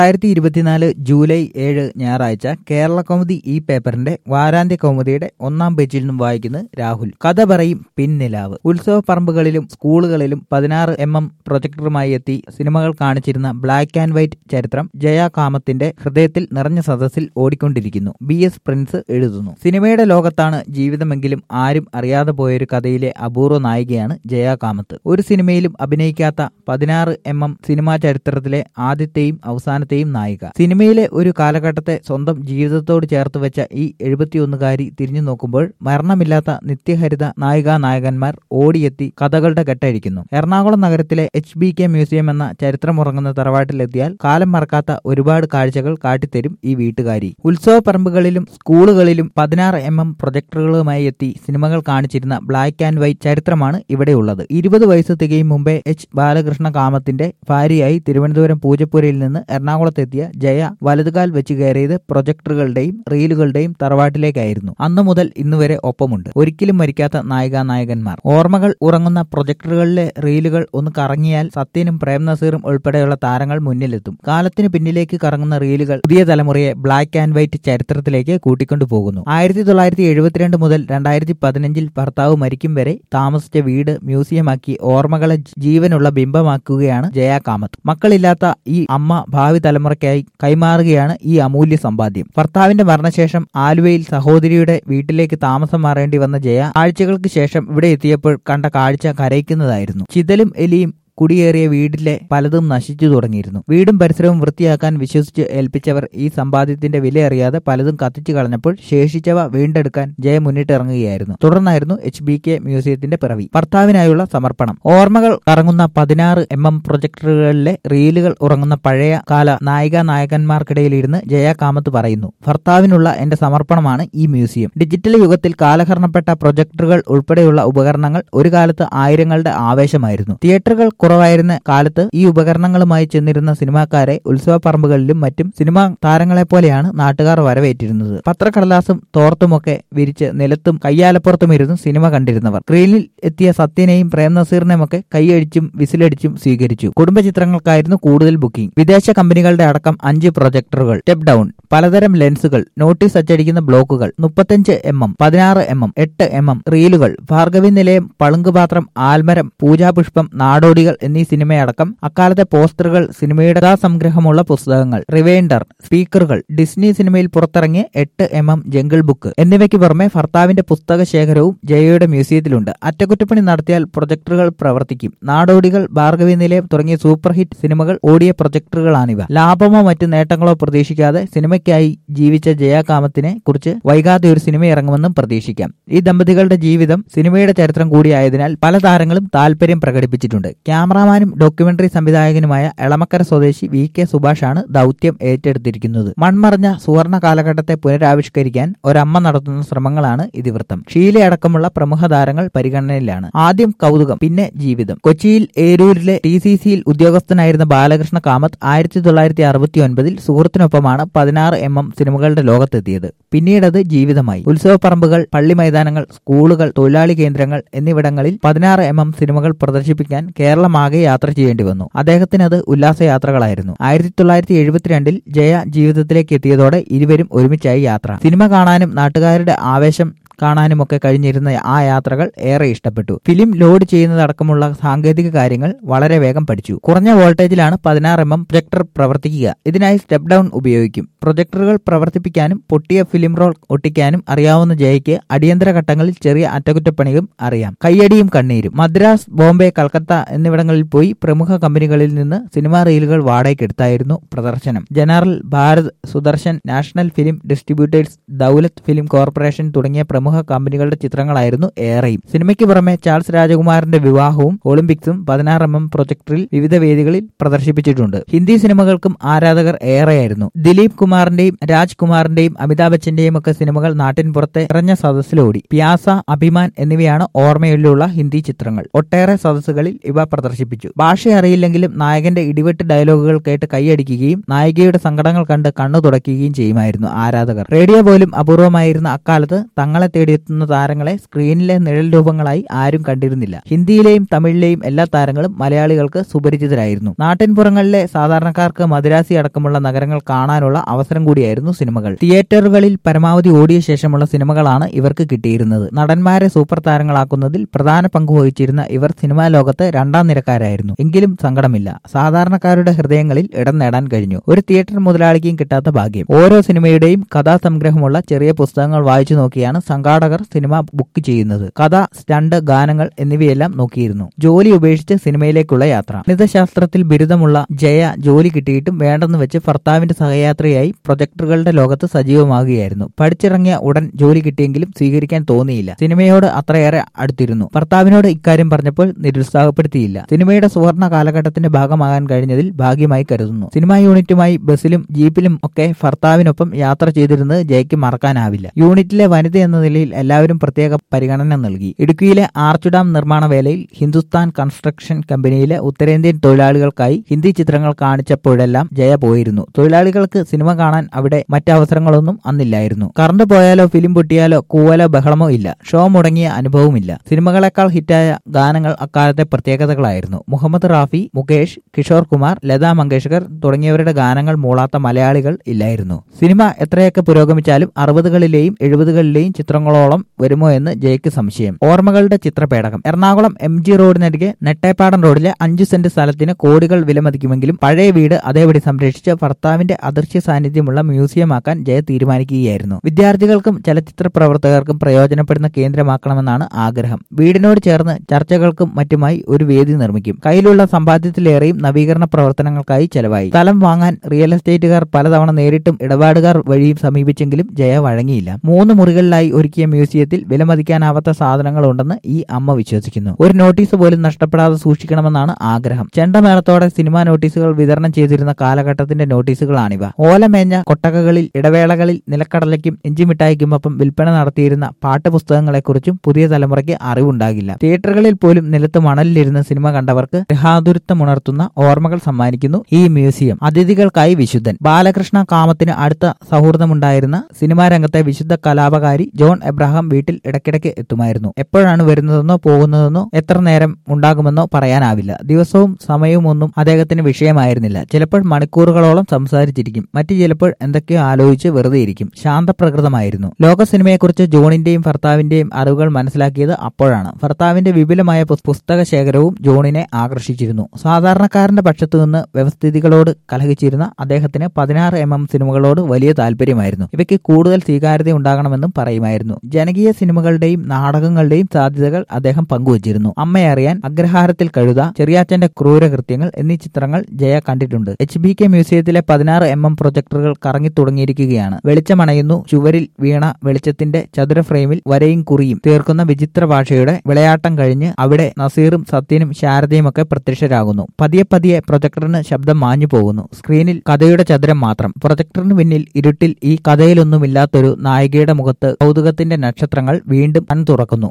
രണ്ടായിരത്തി ഇരുപത്തിനാല് ജൂലൈ ഏഴ് ഞായറാഴ്ച കേരള കൗമുദി ഈ പേപ്പറിന്റെ വാരാന്ത്യ കൗമുദിയുടെ ഒന്നാം പേജിൽ നിന്നും വായിക്കുന്നത് രാഹുൽ കഥ പറയും പിൻനിലാവ് ഉത്സവ പറമ്പുകളിലും സ്കൂളുകളിലും പതിനാറ് എം എം പ്രൊജക്ടറുമായി എത്തി സിനിമകൾ കാണിച്ചിരുന്ന ബ്ലാക്ക് ആൻഡ് വൈറ്റ് ചരിത്രം ജയ കാമത്തിന്റെ ഹൃദയത്തിൽ നിറഞ്ഞ സദസ്സിൽ ഓടിക്കൊണ്ടിരിക്കുന്നു ബി എസ് പ്രിൻസ് എഴുതുന്നു സിനിമയുടെ ലോകത്താണ് ജീവിതമെങ്കിലും ആരും അറിയാതെ പോയൊരു കഥയിലെ അപൂർവ നായികയാണ് ജയ കാമത്ത് ഒരു സിനിമയിലും അഭിനയിക്കാത്ത പതിനാറ് എം എം സിനിമാ ചരിത്രത്തിലെ ആദ്യത്തെയും അവസാനത്തെയും നായിക സിനിമയിലെ ഒരു കാലഘട്ടത്തെ സ്വന്തം ജീവിതത്തോട് ചേർത്ത് വെച്ച ഈ എഴുപത്തിയൊന്നുകാരി തിരിഞ്ഞു നോക്കുമ്പോൾ മരണമില്ലാത്ത നിത്യഹരിത നായികാ നായകന്മാർ ഓടിയെത്തി കഥകളുടെ കെട്ടഴിക്കുന്നു എറണാകുളം നഗരത്തിലെ എച്ച് ബി കെ മ്യൂസിയം എന്ന ചരിത്രമുറങ്ങുന്ന തറവാട്ടിലെത്തിയാൽ കാലം മറക്കാത്ത ഒരുപാട് കാഴ്ചകൾ കാട്ടിത്തരും ഈ വീട്ടുകാരി ഉത്സവ പറമ്പുകളിലും സ്കൂളുകളിലും പതിനാറ് എം എം പ്രൊജക്ടറുകളുമായി എത്തി സിനിമകൾ കാണിച്ചിരുന്ന ബ്ലാക്ക് ആൻഡ് വൈറ്റ് ചരിത്രമാണ് ഇവിടെയുള്ളത് ഇരുപത് വയസ്സ് തികയും മുമ്പേ എച്ച് ബാലകൃഷ്ണ കാമത്തിന്റെ ഭാര്യയായി തിരുവനന്തപുരം പൂജപ്പുരയിൽ നിന്ന് എറണാകുളത്തെത്തിയ ജയ വലതുകാൽ വെച്ച് കയറിയത് പ്രൊജക്ടറുകളുടെയും റീലുകളുടെയും തറവാട്ടിലേക്കായിരുന്നു അന്നു മുതൽ ഇന്നുവരെ ഒപ്പമുണ്ട് ഒരിക്കലും മരിക്കാത്ത നായികാ നായകന്മാർ ഓർമ്മകൾ ഉറങ്ങുന്ന പ്രൊജക്ടറുകളിലെ റീലുകൾ ഒന്ന് കറങ്ങിയാൽ സത്യനും പ്രേം നസീറും ഉൾപ്പെടെയുള്ള താരങ്ങൾ മുന്നിലെത്തും കാലത്തിന് പിന്നിലേക്ക് കറങ്ങുന്ന റീലുകൾ പുതിയ തലമുറയെ ബ്ലാക്ക് ആൻഡ് വൈറ്റ് ചരിത്രത്തിലേക്ക് കൂട്ടിക്കൊണ്ടു പോകുന്നു ആയിരത്തി തൊള്ളായിരത്തി എഴുപത്തിരണ്ട് മുതൽ രണ്ടായിരത്തി പതിനഞ്ചിൽ ഭർത്താവ് മരിക്കും വരെ താമസിച്ച വീട് മ്യൂസിയമാക്കി ഓർമ്മകളെ ജീവനുള്ള ബിംബമാക്കുകയാണ് ജയ കാമത്ത് മക്കളില്ലാത്ത ഈ അമ്മ ഭാവി തലമുറയ്ക്കായി കൈമാറുകയാണ് ഈ അമൂല്യ സമ്പാദ്യം ഭർത്താവിന്റെ മരണശേഷം ആലുവയിൽ സഹോദരിയുടെ വീട്ടിലേക്ക് താമസം മാറേണ്ടി വന്ന ജയ ആഴ്ചകൾക്ക് ശേഷം ഇവിടെ എത്തിയപ്പോൾ കണ്ട കാഴ്ച കരയിക്കുന്നതായിരുന്നു ചിതലും എലിയും കുടിയേറിയ വീട്ടിലെ പലതും നശിച്ചു തുടങ്ങിയിരുന്നു വീടും പരിസരവും വൃത്തിയാക്കാൻ വിശ്വസിച്ച് ഏൽപ്പിച്ചവർ ഈ സമ്പാദ്യത്തിന്റെ വില അറിയാതെ പലതും കത്തിച്ചു കളഞ്ഞപ്പോൾ ശേഷിച്ചവ വീണ്ടെടുക്കാൻ ജയ മുന്നിട്ടിറങ്ങുകയായിരുന്നു തുടർന്നായിരുന്നു എച്ച് ബി കെ മ്യൂസിയത്തിന്റെ പിറവി ഭർത്താവിനായുള്ള സമർപ്പണം ഓർമ്മകൾ കറങ്ങുന്ന പതിനാറ് എം എം പ്രൊജക്ടറുകളിലെ റീലുകൾ ഉറങ്ങുന്ന പഴയ കാല നായിക നായകന്മാർക്കിടയിലിരുന്ന് ജയ കാമത്ത് പറയുന്നു ഭർത്താവിനുള്ള എന്റെ സമർപ്പണമാണ് ഈ മ്യൂസിയം ഡിജിറ്റൽ യുഗത്തിൽ കാലഹരണപ്പെട്ട പ്രൊജക്ടറുകൾ ഉൾപ്പെടെയുള്ള ഉപകരണങ്ങൾ ഒരു കാലത്ത് ആയിരങ്ങളുടെ ആവേശമായിരുന്നു തിയേറ്ററുകൾ കുറവായിരുന്ന കാലത്ത് ഈ ഉപകരണങ്ങളുമായി ചെന്നിരുന്ന സിനിമാക്കാരെ ഉത്സവ പറമ്പുകളിലും മറ്റും സിനിമാ താരങ്ങളെ പോലെയാണ് നാട്ടുകാർ വരവേറ്റിരുന്നത് പത്രക്കടലാസും തോർത്തുമൊക്കെ വിരിച്ച് നിലത്തും കയ്യാലപ്പുറത്തും ഇരുന്ന് സിനിമ കണ്ടിരുന്നവർ സ്ക്രീനിൽ എത്തിയ സത്യനെയും പ്രേം നസീറിനെയുമൊക്കെ കൈയടിച്ചും വിസിലടിച്ചും സ്വീകരിച്ചു കുടുംബ ചിത്രങ്ങൾക്കായിരുന്നു കൂടുതൽ ബുക്കിംഗ് വിദേശ കമ്പനികളുടെ അടക്കം അഞ്ച് പ്രൊജക്ടറുകൾ സ്റ്റെപ്പ് ഡൌൺ പലതരം ലെൻസുകൾ നോട്ടീസ് അച്ചടിക്കുന്ന ബ്ലോക്കുകൾ മുപ്പത്തഞ്ച് എം എം പതിനാറ് എം എം എട്ട് എം എം റീലുകൾ ഭാർഗവി നിലയം പളുങ്കുപാത്രം ആൽമരം പൂജാപുഷ്പം നാടോടികൾ എന്നീ സിനിമയടക്കം അക്കാലത്തെ പോസ്റ്ററുകൾ സിനിമയുടെ സംഗ്രഹമുള്ള പുസ്തകങ്ങൾ റിവൈൻഡർ സ്പീക്കറുകൾ ഡിസ്നി സിനിമയിൽ പുറത്തിറങ്ങിയ എട്ട് എം എം ജംഗിൾ ബുക്ക് എന്നിവയ്ക്ക് പുറമെ ഭർത്താവിന്റെ പുസ്തക ശേഖരവും ജയയുടെ മ്യൂസിയത്തിലുണ്ട് അറ്റകുറ്റപ്പണി നടത്തിയാൽ പ്രൊജക്ടറുകൾ പ്രവർത്തിക്കും നാടോടികൾ ഭാർഗവി നിലയം തുടങ്ങിയ സൂപ്പർ ഹിറ്റ് സിനിമകൾ ഓടിയ പ്രൊജക്ടറുകളാണിവ ലാഭമോ മറ്റു നേട്ടങ്ങളോ പ്രതീക്ഷിക്കാതെ സിനിമയ്ക്കായി ജീവിച്ച ജയാകാമത്തിനെ കുറിച്ച് വൈകാതെ ഒരു സിനിമ ഇറങ്ങുമെന്നും പ്രതീക്ഷിക്കാം ഈ ദമ്പതികളുടെ ജീവിതം സിനിമയുടെ ചരിത്രം കൂടിയായതിനാൽ പല താരങ്ങളും താല്പര്യം പ്രകടിപ്പിച്ചിട്ടുണ്ട് ക്യാമറാമാനും ഡോക്യുമെന്ററി സംവിധായകനുമായ എളമക്കര സ്വദേശി വി കെ സുഭാഷാണ് ദൗത്യം ഏറ്റെടുത്തിരിക്കുന്നത് മൺമറഞ്ഞ സുവർണ കാലഘട്ടത്തെ പുനരാവിഷ്കരിക്കാൻ ഒരമ്മ നടത്തുന്ന ശ്രമങ്ങളാണ് ഇതിവൃത്തം ഷീലയടക്കമുള്ള പ്രമുഖ താരങ്ങൾ പരിഗണനയിലാണ് ആദ്യം കൗതുകം പിന്നെ ജീവിതം കൊച്ചിയിൽ ഏരൂരിലെ ടി സി സിയിൽ ഉദ്യോഗസ്ഥനായിരുന്ന ബാലകൃഷ്ണ കാമത്ത് ആയിരത്തി തൊള്ളായിരത്തി അറുപത്തി ഒൻപതിൽ സുഹൃത്തിനൊപ്പമാണ് പതിനാറ് എം എം സിനിമകളുടെ ലോകത്തെത്തിയത് പിന്നീടത് ജീവിതമായി ഉത്സവപ്പറമ്പുകൾ പള്ളി മൈതാനങ്ങൾ സ്കൂളുകൾ തൊഴിലാളി കേന്ദ്രങ്ങൾ എന്നിവിടങ്ങളിൽ പതിനാറ് എം എം സിനിമകൾ പ്രദർശിപ്പിക്കാൻ കേരളമാകെ യാത്ര ചെയ്യേണ്ടി വന്നു അദ്ദേഹത്തിന് അത് ഉല്ലാസയാത്രകളായിരുന്നു ആയിരത്തി തൊള്ളായിരത്തി എഴുപത്തിരണ്ടിൽ ജയ ജീവിതത്തിലേക്ക് എത്തിയതോടെ ഇരുവരും ഒരുമിച്ചായി യാത്ര സിനിമ കാണാനും നാട്ടുകാരുടെ ആവേശം കാണാനുമൊക്കെ കഴിഞ്ഞിരുന്ന ആ യാത്രകൾ ഏറെ ഇഷ്ടപ്പെട്ടു ഫിലിം ലോഡ് ചെയ്യുന്നതടക്കമുള്ള സാങ്കേതിക കാര്യങ്ങൾ വളരെ വേഗം പഠിച്ചു കുറഞ്ഞ വോൾട്ടേജിലാണ് പതിനാറ് എം എം പ്രൊജക്ടർ പ്രവർത്തിക്കുക ഇതിനായി സ്റ്റെപ്പ് ഡൗൺ ഉപയോഗിക്കും പ്രൊജക്ടറുകൾ പ്രവർത്തിപ്പിക്കാനും പൊട്ടിയ ഫിലിം റോൾ ഒട്ടിക്കാനും അറിയാവുന്ന ജയയ്ക്ക് അടിയന്തര ഘട്ടങ്ങളിൽ ചെറിയ അറ്റകുറ്റപ്പണിയും അറിയാം കയ്യടിയും കണ്ണീരും മദ്രാസ് ബോംബെ കൽക്കത്ത എന്നിവിടങ്ങളിൽ പോയി പ്രമുഖ കമ്പനികളിൽ നിന്ന് സിനിമാ റീലുകൾ വാടകയ്ക്കെടുത്തായിരുന്നു പ്രദർശനം General Bharat Sudarshan National Film Distributors Daulat Film Corporation തുടങ്ങിയ പ്രമുഖ കമ്പനികളുടെ ചിത്രങ്ങളായിരുന്നു ഏറെയും സിനിമയ്ക്ക് പുറമെ ചാൾസ് രാജകുമാറിന്റെ വിവാഹവും ഒളിമ്പിക്സും പതിനാറ് എം എം പ്രൊജക്ടറിൽ വിവിധ വേദികളിൽ പ്രദർശിപ്പിച്ചിട്ടുണ്ട് ഹിന്ദി സിനിമകൾക്കും ആരാധകർ ഏറെയായിരുന്നു ദിലീപ് കുമാർ സുകുമാറിന്റെയും രാജ്കുമാറിന്റെയും അമിതാഭ് ബച്ചന്റെയും ഒക്കെ സിനിമകൾ നാട്ടിൻ പുറത്തെ നിറഞ്ഞ സദസ്സിലോടി പ്യാസ അഭിമാൻ എന്നിവയാണ് ഓർമ്മയിലുള്ള ഹിന്ദി ചിത്രങ്ങൾ ഒട്ടേറെ സദസ്സുകളിൽ ഇവ പ്രദർശിപ്പിച്ചു ഭാഷ അറിയില്ലെങ്കിലും നായകന്റെ ഇടിവെട്ട് ഡയലോഗുകൾ കേട്ട് കൈയടിക്കുകയും നായികയുടെ സങ്കടങ്ങൾ കണ്ട് കണ്ണു തുടയ്ക്കുകയും ചെയ്യുമായിരുന്നു ആരാധകർ റേഡിയോ പോലും അപൂർവമായിരുന്ന അക്കാലത്ത് തങ്ങളെ തേടിയെത്തുന്ന താരങ്ങളെ സ്ക്രീനിലെ നിഴൽ രൂപങ്ങളായി ആരും കണ്ടിരുന്നില്ല ഹിന്ദിയിലെയും തമിഴിലെയും എല്ലാ താരങ്ങളും മലയാളികൾക്ക് സുപരിചിതരായിരുന്നു നാട്ടിൻപുറങ്ങളിലെ സാധാരണക്കാർക്ക് മദിരാസി അടക്കമുള്ള നഗരങ്ങൾ കാണാനുള്ള അവസരം കൂടിയായിരുന്നു സിനിമകൾ തിയേറ്ററുകളിൽ പരമാവധി ഓടിയ ശേഷമുള്ള സിനിമകളാണ് ഇവർക്ക് കിട്ടിയിരുന്നത് നടന്മാരെ സൂപ്പർ താരങ്ങളാക്കുന്നതിൽ പ്രധാന പങ്ക് വഹിച്ചിരുന്ന ഇവർ സിനിമാ ലോകത്ത് രണ്ടാം നിരക്കാരായിരുന്നു എങ്കിലും സങ്കടമില്ല സാധാരണക്കാരുടെ ഹൃദയങ്ങളിൽ ഇടം നേടാൻ കഴിഞ്ഞു ഒരു തിയേറ്റർ മുതലാളിക്കും കിട്ടാത്ത ഭാഗ്യം ഓരോ സിനിമയുടെയും കഥാസംഗ്രഹമുള്ള ചെറിയ പുസ്തകങ്ങൾ വായിച്ചു നോക്കിയാണ് സംഘാടകർ സിനിമ ബുക്ക് ചെയ്യുന്നത് കഥ സ്റ്റണ്ട് ഗാനങ്ങൾ എന്നിവയെല്ലാം നോക്കിയിരുന്നു ജോലി ഉപേക്ഷിച്ച് സിനിമയിലേക്കുള്ള യാത്ര ഗണിതശാസ്ത്രത്തിൽ ബിരുദമുള്ള ജയ ജോലി കിട്ടിയിട്ടും വേണ്ടെന്ന് വെച്ച് ഭർത്താവിന്റെ സഹയാത്രിയായി പ്രൊജക്ടറുകളുടെ ലോകത്ത് സജീവമാകുകയായിരുന്നു പഠിച്ചിറങ്ങിയ ഉടൻ ജോലി കിട്ടിയെങ്കിലും സ്വീകരിക്കാൻ തോന്നിയില്ല സിനിമയോട് അത്രയേറെ അടുത്തിരുന്നു ഭർത്താവിനോട് ഇക്കാര്യം പറഞ്ഞപ്പോൾ നിരുത്സാഹപ്പെടുത്തിയില്ല സിനിമയുടെ സുവർണ കാലഘട്ടത്തിന്റെ ഭാഗമാകാൻ കഴിഞ്ഞതിൽ ഭാഗ്യമായി കരുതുന്നു സിനിമാ യൂണിറ്റുമായി ബസ്സിലും ജീപ്പിലും ഒക്കെ ഭർത്താവിനൊപ്പം യാത്ര ചെയ്തിരുന്നത് ജയയ്ക്ക് മറക്കാനാവില്ല യൂണിറ്റിലെ വനിത എന്ന നിലയിൽ എല്ലാവരും പ്രത്യേക പരിഗണന നൽകി ഇടുക്കിയിലെ ആർച്ച് ഡാം നിർമ്മാണ വേലയിൽ ഹിന്ദുസ്ഥാൻ കൺസ്ട്രക്ഷൻ കമ്പനിയിലെ ഉത്തരേന്ത്യൻ തൊഴിലാളികൾക്കായി ഹിന്ദി ചിത്രങ്ങൾ കാണിച്ചപ്പോഴെല്ലാം ജയ പോയിരുന്നു തൊഴിലാളികൾക്ക് സിനിമ കാണാൻ അവിടെ മറ്റവസരങ്ങളൊന്നും അന്നില്ലായിരുന്നു കറണ്ട് പോയാലോ ഫിലിം പൊട്ടിയാലോ കൂവലോ ബഹളമോ ഇല്ല ഷോ മുടങ്ങിയ അനുഭവമില്ല സിനിമകളെക്കാൾ ഹിറ്റായ ഗാനങ്ങൾ അക്കാലത്തെ പ്രത്യേകതകളായിരുന്നു മുഹമ്മദ് റാഫി മുകേഷ് കിഷോർ കുമാർ ലതാ മങ്കേഷ്കർ തുടങ്ങിയവരുടെ ഗാനങ്ങൾ മൂളാത്ത മലയാളികൾ ഇല്ലായിരുന്നു സിനിമ എത്രയൊക്കെ പുരോഗമിച്ചാലും അറുപതുകളിലെയും എഴുപതുകളിലെയും ചിത്രങ്ങളോളം വരുമോ എന്ന് ജയക്ക് സംശയം ഓർമ്മകളുടെ ചിത്രപേടകം എറണാകുളം എം ജി റോഡിനരികെ നെട്ടേപ്പാടം റോഡിലെ അഞ്ചു സെന്റ് സ്ഥലത്തിന് കോടികൾ വിലമതിക്കുമെങ്കിലും പഴയ വീട് അതേപടി സംരക്ഷിച്ച് ഭർത്താവിന്റെ അദൃശ്യ സാന്നിധ്യമുള്ള മ്യൂസിയമാക്കാൻ ജയ തീരുമാനിക്കുകയായിരുന്നു വിദ്യാർത്ഥികൾക്കും ചലച്ചിത്ര പ്രവർത്തകർക്കും പ്രയോജനപ്പെടുന്ന കേന്ദ്രമാക്കണമെന്നാണ് ആഗ്രഹം വീടിനോട് ചേർന്ന് ചർച്ചകൾക്കും മറ്റുമായി ഒരു വേദി നിർമ്മിക്കും കയ്യിലുള്ള സമ്പാദ്യത്തിലേറെയും നവീകരണ പ്രവർത്തനങ്ങൾക്കായി ചെലവായി സ്ഥലം വാങ്ങാൻ റിയൽ എസ്റ്റേറ്റുകാർ പലതവണ നേരിട്ടും ഇടപാടുകാർ വഴിയും സമീപിച്ചെങ്കിലും ജയ വഴങ്ങിയില്ല മൂന്ന് മുറികളിലായി ഒരുക്കിയ മ്യൂസിയത്തിൽ വിലമതിക്കാനാവാത്ത സാധനങ്ങളുണ്ടെന്ന് ഈ അമ്മ വിശ്വസിക്കുന്നു ഒരു നോട്ടീസ് പോലും നഷ്ടപ്പെടാതെ സൂക്ഷിക്കണമെന്നാണ് ആഗ്രഹം ചെണ്ടമേളത്തോടെ സിനിമാ നോട്ടീസുകൾ വിതരണം ചെയ്തിരുന്ന കാലഘട്ടത്തിന്റെ നോട്ടീസുകളാണിവ ഓലമേഞ്ഞ കൊട്ടകകളിൽ ഇടവേളകളിൽ നിലക്കടലയ്ക്കും ഇഞ്ചിമിഠായിക്കുമൊപ്പം വിൽപ്പന നടത്തിയിരുന്ന പാട്ടുപുസ്തകങ്ങളെക്കുറിച്ചും പുതിയ തലമുറയ്ക്ക് അറിവുണ്ടാകില്ല തിയേറ്ററുകളിൽ പോലും നിലത്ത് മണലിലിരുന്ന് സിനിമ കണ്ടവർക്ക് ഗൃഹാതുരത്വമുണർത്തുന്ന ഓർമ്മകൾ സമ്മാനിക്കുന്നു ഈ മ്യൂസിയം അതിഥികൾക്കായി വിശുദ്ധൻ ബാലകൃഷ്ണ കാമത്തിന് അടുത്ത സൗഹൃദമുണ്ടായിരുന്ന സിനിമാ രംഗത്തെ വിശുദ്ധ കലാപകാരി ജോൺ എബ്രഹാം വീട്ടിൽ ഇടയ്ക്കിടയ്ക്ക് എത്തുമായിരുന്നു എപ്പോഴാണ് വരുന്നതെന്നോ പോകുന്നതെന്നോ എത്ര നേരം ഉണ്ടാകുമെന്നോ പറയാനാവില്ല ദിവസവും സമയവും ഒന്നും അദ്ദേഹത്തിന് വിഷയമായിരുന്നില്ല ചിലപ്പോൾ മണിക്കൂറുകളോളം സംസാരിച്ചിരിക്കും മറ്റു ചിലപ്പോൾ എന്തൊക്കെയോ ആലോചിച്ച് വെറുതെ ഇരിക്കും ശാന്തപ്രകൃതമായിരുന്നു ലോക സിനിമയെക്കുറിച്ച് ജോണിന്റെയും ഭർത്താവിന്റെയും അറിവുകൾ മനസ്സിലാക്കിയത് അപ്പോഴാണ് ഭർത്താവിന്റെ വിപുലമായ പുസ്- പുസ്തക ശേഖരവും ജോണിനെ ആകർഷിച്ചിരുന്നു സാധാരണക്കാരന്റെ പക്ഷത്തു നിന്ന് വ്യവസ്ഥിതികളോട് കലഹിച്ചിരുന്ന അദ്ദേഹത്തിന് പതിനാറ് എം എം സിനിമകളോട് വലിയ താല്പര്യമായിരുന്നു ഇവയ്ക്ക് കൂടുതൽ സ്വീകാര്യത ഉണ്ടാകണമെന്നും പറയുമായിരുന്നു ജനകീയ സിനിമകളുടെയും നാടകങ്ങളുടെയും സാധ്യതകൾ അദ്ദേഹം പങ്കുവച്ചിരുന്നു അമ്മയെ അറിയാൻ അഗ്രഹാരത്തിൽ കഴുത ചെറിയാച്ചന്റെ ക്രൂരകൃത്യങ്ങൾ എന്നീ ചിത്രങ്ങൾ ജയ കണ്ടിട്ടുണ്ട് എച്ച് ബി കെ മ്യൂസിയത്തിലെ പതിനാറ് എം എം പ്രൊജക്ടറുകൾ കറങ്ങി തുടങ്ങിയിരിക്കുകയാണ് വെളിച്ചമണയുന്നു ചുവരിൽ വീണ വെളിച്ചത്തിന്റെ ചതുര ഫ്രെയിമിൽ വരയും കുറിയും തീർക്കുന്ന വിചിത്ര ഭാഷയുടെ വിളയാട്ടം കഴിഞ്ഞ് അവിടെ നസീറും സത്യനും ശാരദയും ഒക്കെ പ്രത്യക്ഷരാകുന്നു പതിയെ പതിയെ പ്രൊജക്ടറിന് ശബ്ദം മാഞ്ഞു പോകുന്നു സ്ക്രീനിൽ കഥയുടെ ചതുരം മാത്രം പ്രൊജക്ടറിന് പിന്നിൽ ഇരുട്ടിൽ ഈ കഥയിലൊന്നുമില്ലാത്തൊരു നായികയുടെ മുഖത്ത് കൗതുകത്തിന്റെ നക്ഷത്രങ്ങൾ വീണ്ടും കൺ തുറക്കുന്നു